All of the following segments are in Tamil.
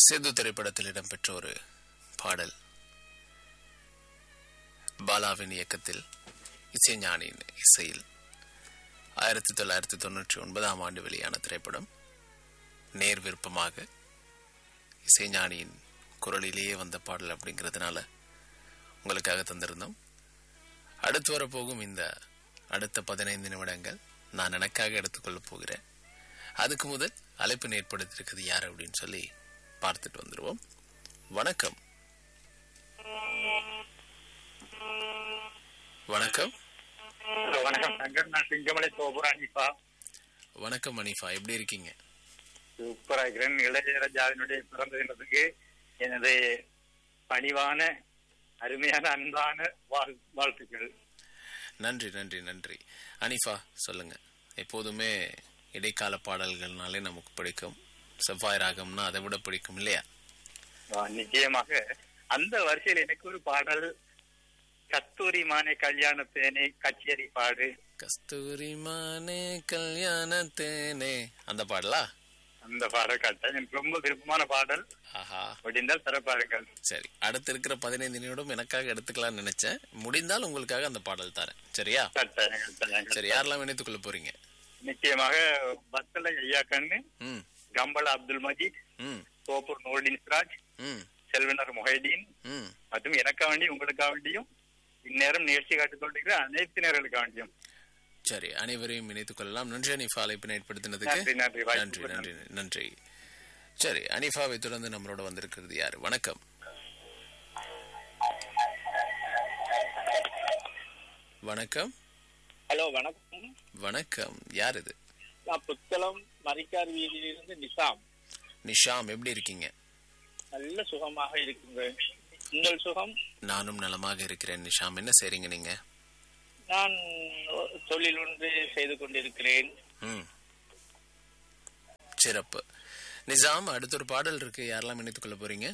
சேது திரைப்படத்தில் இடம்பெற்ற ஒரு பாடல் பாலாவின் இயக்கத்தில் இசைஞானியின் இசையில் ஆயிரத்தி தொள்ளாயிரத்தி தொண்ணூற்றி ஒன்பதாம் ஆண்டு வெளியான திரைப்படம் நேர் விருப்பமாக இசைஞானியின் குரலிலேயே வந்த பாடல் அப்படிங்கிறதுனால உங்களுக்காக தந்திருந்தோம் அடுத்து வரப்போகும் இந்த அடுத்த பதினைந்து நிமிடங்கள் நான் எனக்காக எடுத்துக்கொள்ளப் போகிறேன் அதுக்கு முதல் அழைப்பு ஏற்படுத்தியிருக்கிறது யார் அப்படின்னு சொல்லி பார்த்துட்டு வந்துடுவோம் வணக்கம் வணக்கம் ஹலோ வணக்கம் சங்கர் நான் சிங்கமலை சோபுராணிப்பா வணக்கம் மணிஃபா எப்படி இருக்கீங்க சூப்பரா இருக்கிறேன் இளையராஜாவினுடைய பிறந்த தினத்துக்கு எனது பணிவான அருமையான அன்பான வாழ் வாழ்த்துக்கள் நன்றி நன்றி நன்றி அனிஃபா சொல்லுங்க எப்போதுமே இடைக்கால பாடல்கள்னாலே நமக்கு பிடிக்கும் செவ்வாய் ராகம்னா அதை விட பிடிக்கும் இல்லையா ஆ, நிச்சயமாக அந்த வரிசையில் எனக்கு ஒரு பாடல் கஸ்தூரி மானே கல்யாண தேனே கச்சேரி பாடு கஸ்தூரி மானே கல்யாண தேனே அந்த பாடலா அந்த பாடல் கட்ட எனக்கு ரொம்ப விருப்பமான பாடல் ஆஹா முடிந்தால் சிறப்பாருங்கள் சரி அடுத்து இருக்கிற பதினைந்து நிமிடம் எனக்காக எடுத்துக்கலாம்னு நினைச்சேன் முடிந்தால் உங்களுக்காக அந்த பாடல் தரேன் சரியா கட்டாயங்கள், கட்டாயங்கள். சரி யாரெல்லாம் இணைத்துக் கொள்ள போறீங்க நிச்சயமாக பத்தலை ஐயா கண்ணு ம் கம்பள அப்துல் மஜீத் ம் சோப்பூர் நூர்டின் சிராஜ் ம் செல்வனர் முஹைதீன் ம் மற்றும் எனக்காக வேண்டி உங்களுக்காக வேண்டியும் இந்நேரம் நிகழ்ச்சி காட்டிக் கொண்டிருக்கிற அனைத்து நேர்களுக்காக வேண்டியும் சரி அனைவரையும் இணைத்துக் கொள்ளலாம் நன்றி அனிஃபா அழைப்பினை ஏற்படுத்தினதுக்கு நன்றி நன்றி நன்றி வாய்ப்புக்கு நன்றி நன்றி சரி அனிஃபாவை தொடர்ந்து நம்மளோட வந்திருக்கிறது யாரு வணக்கம் வணக்கம் ஹலோ வணக்கம் வணக்கம் யார் இது நான் புத்தளம் மரிக்கார் வீதியிலிருந்து நிசாம் நிஷாம் எப்படி இருக்கீங்க நல்ல சுகமாக இருக்குங்க உங்கள் சுகம் நானும் நலமாக இருக்கிறேன் நிஷாம் என்ன செய்றீங்க நீங்க நான் தொழில் ஒன்று செய்து கொண்டிருக்கிறேன் ம் சிறப்பு நிசாம் அடுத்த ஒரு பாடல் இருக்கு யாரெல்லாம் இணைத்துக் கொள்ள போறீங்க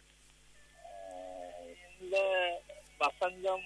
இந்த வசந்தம்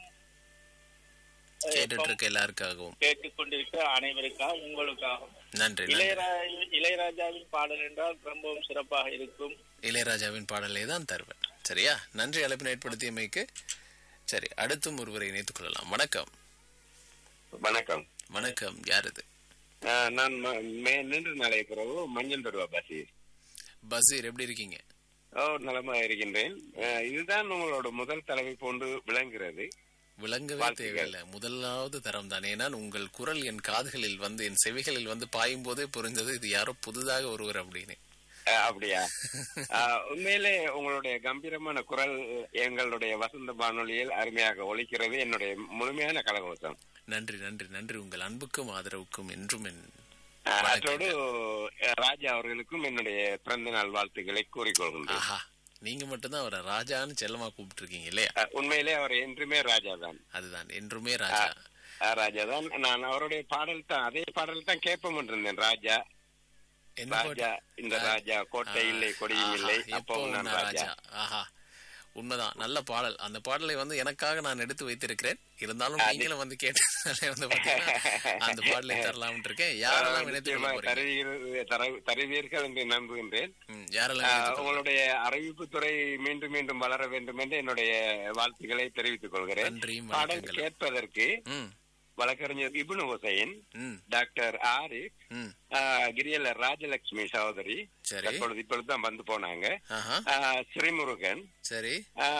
அஹ், கேட்டுட்டு இருக்க எல்லாருக்காகவும் கேட்டுக் கொண்டிருக்கிற அனைவருக்காக உங்களுக்காகவும் நன்றி நன்றி இளையரா இளையராஜாவின் பாடல் என்றால் ரொம்பவும் சிறப்பாக இருக்கும் இளையராஜாவின் பாடலை தான் தருவேன் சரியா நன்றி அழைப்பினை ஏற்படுத்தியமைக்கு சரி அடுத்தும் ஒருவரை இணைத்துக் கொள்ளலாம் வணக்கம் வணக்கம் வணக்கம் யார் இது ஆஹ் நான் ம- மே- நின்று நாளை பிறகு மஞ்சள் தருவா பசீர் பசீர் எப்படி இருக்கீங்க ஓ நலமா இருக்கின்றேன் ஆஹ் இதுதான் உங்களோட முதல் தலைமை போன்று விளங்குகிறது விளங்கவே வாழ்த்துக்கள். தேவையில்லை முதலாவது தரம் தான் ஏன்னா உங்கள் குரல் என் காதுகளில் வந்து என் செவிகளில் வந்து பாயும் போதே புரிஞ்சது இது யாரோ புதுதாக ஒருவர் அப்படின்னு ஆஹ் அப்படியா ஆஹ் உண்மையிலே உங்களுடைய கம்பீரமான குரல் எங்களுடைய வசந்த வானொலியில் அருமையாக ஒலிக்கிறது என்னுடைய முழுமையான கலகோசம் நன்றி நன்றி நன்றி உங்கள் அன்புக்கும் ஆதரவுக்கும் என்றும் என் ஆஹ் அத்தோடு ஆஹ் ராஜா அவர்களுக்கும் என்னுடைய பிறந்த நாள் வாழ்த்துக்களை கூறிக்கொள்கின்றேன் ஆஹா நீங்க மட்டும்தான் அவரை ராஜான்னு செல்லமா கூப்பிட்டு இருக்கீங்க இல்லையா ஆஹ் உண்மையிலே அவர் என்றுமே ராஜா தான் அதுதான் என்றுமே ராஜா ராஜா தான் நான் அவருடைய பாடல் தான் அதே பாடல் தான் கேட்போம் இருந்தேன் ராஜா என்ன பாட்டு? ராஜா இந்த ராஜா கோட்டை இல்லை கொடியும் ஆஹா, இல்லை எப்பவும் அப்பவும் நான் நான் ராஜா ஆஹா உண்மைதான் நல்ல பாடல் அந்த பாடலை வந்து எனக்காக நான் எடுத்து வைத்திருக்கிறேன் இருந்தாலும் நீங்களும் வந்து கேட்டதாலே வந்து பாத்தீங்கன்னா அந்த பாடலை தரலாம்னு இருக்கேன் யாரெல்லாம் இணைத்துக் கொள்ள நிச்சயமா போறீங்க தருவீர்கள் தர- தருவீர்கள் என்று நம்புகின்றேன் ம், யாரெல்லாம் ஆஹ், இணைத்துக் கொள்ள- உங்களுடைய அறிவிப்பு துறை மீண்டும் மீண்டும் வளர வேண்டும் என்று என்னுடைய வாழ்த்துக்களை தெரிவித்துக் கொள்கிறேன் நன்றியும் பாடல் வணக்கங்களும் கேட்பதற்கு ம் வழக்கறிஞர் இப்னு ஹுசைன் ம் டாக்டர் ஆரிஃப் ம் ஆஹ், கிரியலர் ராஜலட்சுமி சகோதரி சரி தற்பொழுது இப்பொழுதுதான் வந்து போனாங்க ஆஹா ஆஹ், ஸ்ரீமுருகன் சரி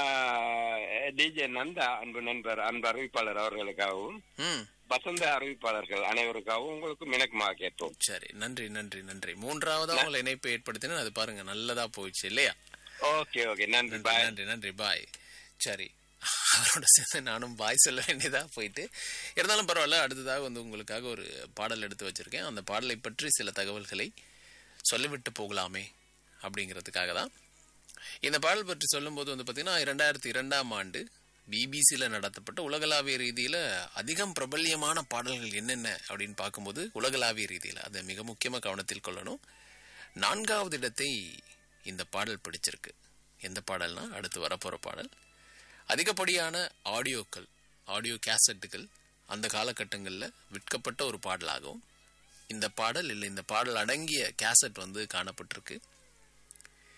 டிஜே நந்தா அன்பு நண்பர் அன்பு அறிவிப்பாளர் அவர்களுக்காகவும் ம் வசந்த அறிவிப்பாளர்கள் அனைவருக்காகவும் உங்களுக்கும் இணக்கமாக கேட்போம் சரி நன்றி நன்றி நன்றி மூன்றாவதா உங்களை இணைப்பை ஏற்படுத்தினா அது பாருங்க நல்லதா போயிடுச்சு இல்லையா ஓகே ஓகே நன்றி நன்றி பாய் நன்றி நன்றி பாய் சரி அவரோட சேர்ந்து நானும் பாய் சொல்ல வேண்டியதா போயிட்டு இருந்தாலும் பரவாயில்ல அடுத்ததாக வந்து உங்களுக்காக ஒரு பாடல் எடுத்து வச்சிருக்கேன் அந்த பாடலை பற்றி சில தகவல்களை சொல்லிவிட்டு போகலாமே அப்படிங்கிறதுக்காக தான் இந்த பாடல் பற்றி சொல்லும்போது வந்து பார்த்தீங்கன்னா இரண்டாயிரத்தி இரண்டாம் ஆண்டு பிபிசியில் நடத்தப்பட்ட உலகளாவிய ரீதியில் அதிகம் பிரபல்யமான பாடல்கள் என்னென்ன அப்படின்னு பார்க்கும்போது உலகளாவிய ரீதியில் அதை மிக முக்கியமாக கவனத்தில் கொள்ளணும் நான்காவது இடத்தை இந்த பாடல் பிடிச்சிருக்கு எந்த பாடல்னா அடுத்து வரப்போகிற பாடல் அதிகப்படியான ஆடியோக்கள் ஆடியோ கேசட்டுகள் அந்த காலகட்டங்களில் விற்கப்பட்ட ஒரு பாடலாகவும் இந்த பாடல் இல்லை இந்த பாடல் அடங்கிய கேசட் வந்து காணப்பட்டிருக்கு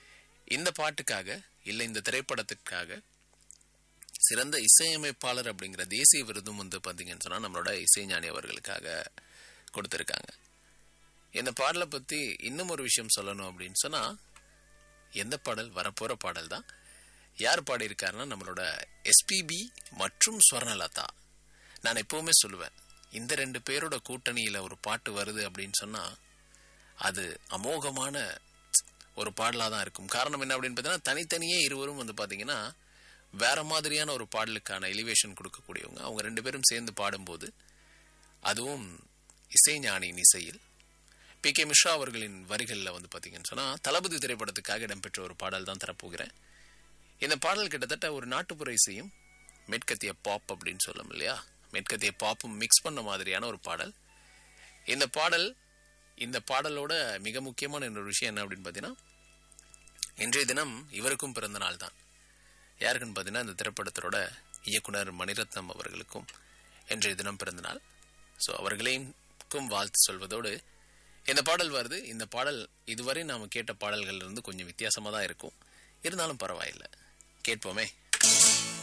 இந்த பாட்டுக்காக இல்லை இந்த திரைப்படத்துக்காக சிறந்த இசையமைப்பாளர் அப்படிங்கிற தேசிய விருதும் வந்து பார்த்தீங்கன்னு சொன்னால் நம்மளோட இசைஞானி அவர்களுக்காக கொடுத்துருக்காங்க இந்த பாடலை பற்றி இன்னும் ஒரு விஷயம் சொல்லணும் அப்படின்னு சொன்னால் எந்த பாடல் வரப்போகிற பாடல் தான் யார் பாடியிருக்காருன்னா நம்மளோட எஸ்பிபி மற்றும் ஸ்வர்ணலதா நான் எப்பவுமே சொல்லுவேன் இந்த ரெண்டு பேரோட கூட்டணியில் ஒரு பாட்டு வருது அப்படின்னு சொன்னால் அது அமோகமான ஒரு பாடலாக தான் இருக்கும் காரணம் என்ன அப்படின்னு பார்த்தீங்கன்னா தனித்தனியே இருவரும் வந்து பார்த்தீங்கன்னா வேற மாதிரியான ஒரு பாடலுக்கான எலிவேஷன் கொடுக்கக்கூடியவங்க அவங்க ரெண்டு பேரும் சேர்ந்து பாடும்போது அதுவும் இசைஞானியின் இசையில் பி கே மிஸ்ரா அவர்களின் வரிகளில் வந்து பார்த்தீங்கன்னு சொன்னால் தளபதி திரைப்படத்துக்காக இடம்பெற்ற ஒரு பாடல் தான் தரப்போகிறேன் இந்த பாடல் கிட்டத்தட்ட ஒரு நாட்டுப்புற இசையும் மேற்கத்திய பாப் அப்படின்னு சொல்லும் இல்லையா மேற்கத்திய பாப்பும் மிக்ஸ் பண்ண மாதிரியான ஒரு பாடல் இந்த பாடல் இந்த பாடலோட மிக முக்கியமான இன்னொரு விஷயம் என்ன அப்படின்னு பார்த்தீங்கன்னா இன்றைய தினம் இவருக்கும் பிறந்த நாள் தான் யாருக்குன்னு பார்த்தீங்கன்னா இந்த திரைப்படத்தோட இயக்குனர் மணிரத்னம் அவர்களுக்கும் இன்றைய தினம் பிறந்த நாள் ஸோ அவர்களையும் வாழ்த்து சொல்வதோடு இந்த பாடல் வருது இந்த பாடல் இதுவரை நாம் கேட்ட பாடல்கள் இருந்து கொஞ்சம் வித்தியாசமாக தான் இருக்கும் இருந்தாலும் பரவாயில்லை கேட்போமே